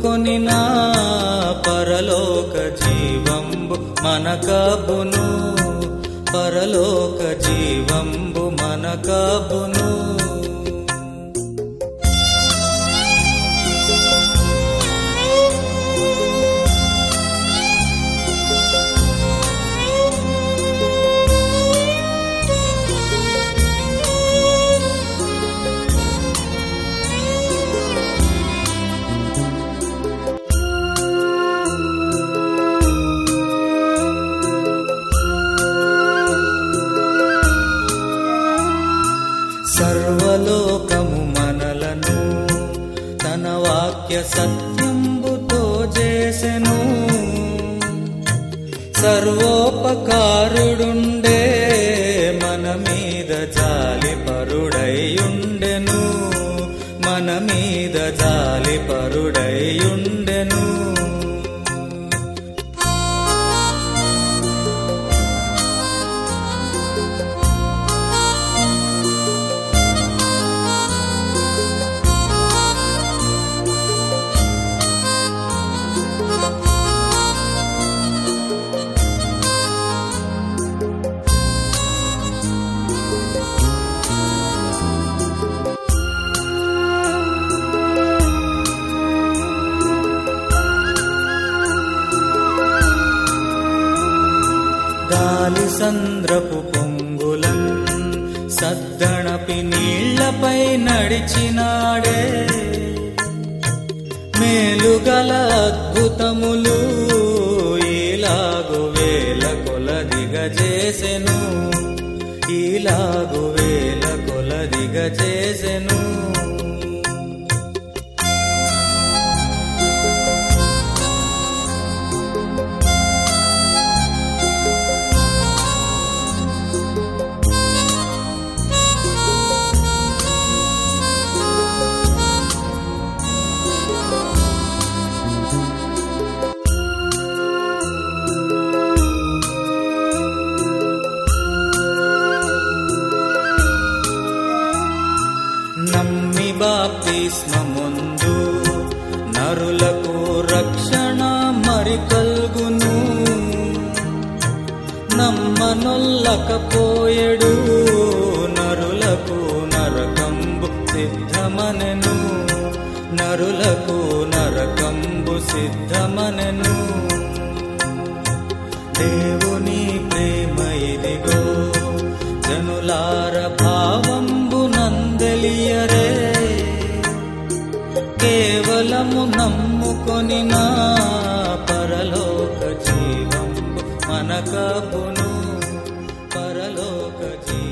నమ్ముకొనిన పరలోక జీవంబు మనకబును పరలోక జీవంబు మనకబును సర్వలోకము మనలను తన వాక్య సత్యంబుతో చేసెను సర్వోపకారుడుండే మన మీద జాలి పరుడైయుండెను మన మీద జాలి పరుడైయుండెను గాలి సంద్రపు పొంగులన్ సద్దణపి నీళ్లపై నడిచినాడే మేలుగల అద్భుతములు ఈలాగు వేల కొలదిగ చేసెను ఈలాగు వేల కొలదిగ చేసెను నమ్మి బాప్తిస్మముందు నరులకు రక్షణ మరి కల్గును నమ్మనొల్లకపోయెడు నరులకు నరకంబు సిద్ధమనెను నరులకు నరకంబు సిద్ధమనెను దేవుని ప్రేమ ఇదిగో జనులార భావంబు నందలియరే కేవలము నమ్ముకొనిన పరలోక జీవంబు మనకబును పరలోక జీవం